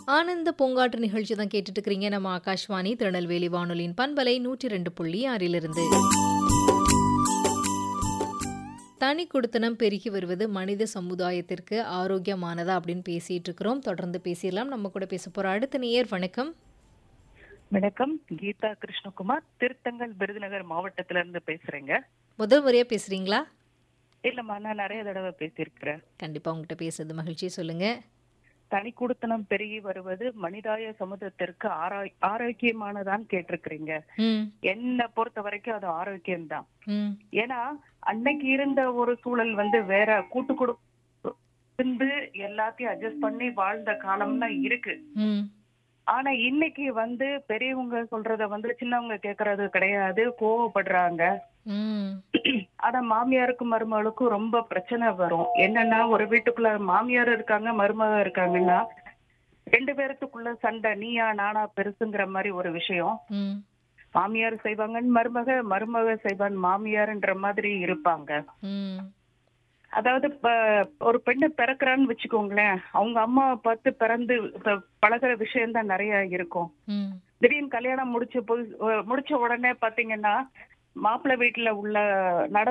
ஆனந்த பூங்காற்று நிகழ்ச்சி தான் கேட்டுட்டு இருக்கிறீங்க நம்ம ஆகாஷ்வாணி திருநெல்வேலி வானொலியின் பண்பலை நூற்றி ரெண்டு புள்ளி ஆறிலிருந்து தனி குடுத்தனம் பெருகி வருவது மனித சமுதாயத்திற்கு ஆரோக்கியமானதா அப்படின்னு பேசிட்டு இருக்கிறோம் தொடர்ந்து பேசிடலாம் நம்ம கூட பேச போற அடுத்த நேயர் வணக்கம் வணக்கம் கீதா கிருஷ்ணகுமார் திருத்தங்கல் விருதுநகர் மாவட்டத்துல இருந்து பேசுறேங்க முதல் முறையா பேசுறீங்களா இல்லம்மா நான் நிறைய தடவை பேசியிருக்கிறேன் கண்டிப்பா உங்ககிட்ட பேசுறது மகிழ்ச்சி சொல்லுங்க தனி குடுத்தனம் பெருகி வருவது மனிதாய சமுதாயத்திற்கு ஆரா- ஆரோக்கியமானதான்னு கேட்டிருக்கிறீங்க ம் என்னை பொறுத்த வரைக்கும் அது ஆரோக்கியம்தான் ம் ஏன்னா அன்னைக்கு இருந்த ஒரு சூழல் வந்து வேற கூட்டு குடும்பம் இருந்து எல்லாத்தையும் அட்ஜஸ்ட் பண்ணி வாழ்ந்த காலம்லாம் இருக்கு ம் ஆனா இன்னைக்கு வந்து பெரியவங்க சொல்றத வந்து சின்னவங்க கேக்குறது கிடையாது கோவப்படுறாங்க ம் ஆனா மாமியாருக்கும் மருமகளுக்கும் ரொம்ப பிரச்சனை வரும் என்னன்னா ஒரு வீட்டுக்குள்ள மாமியார் இருக்காங்க மருமக இருக்காங்கன்னா ரெண்டு பேர்த்துக்குள்ள சண்டை நீயா நானா பெருசுங்கிற மாதிரி ஒரு விஷயம் ம் மாமியார் செய்வாங்கன்னு மருமக மருமக செய்வான் மாமியார்ன்ற மாதிரி இருப்பாங்க ம் அதாவது இப்ப ஒரு பெண்ணு பிறக்கிறான்னு வச்சுக்கோங்களேன் அவங்க அம்மா பார்த்து பிறந்து இப்ப பழகுற விஷயம் தான் நிறைய இருக்கும் ம் திடீர்னு கல்யாணம் முடிச்ச போய் முடிச்ச உடனே பாத்தீங்கன்னா மாப்பிள்ளை வீட்டுல உள்ள நட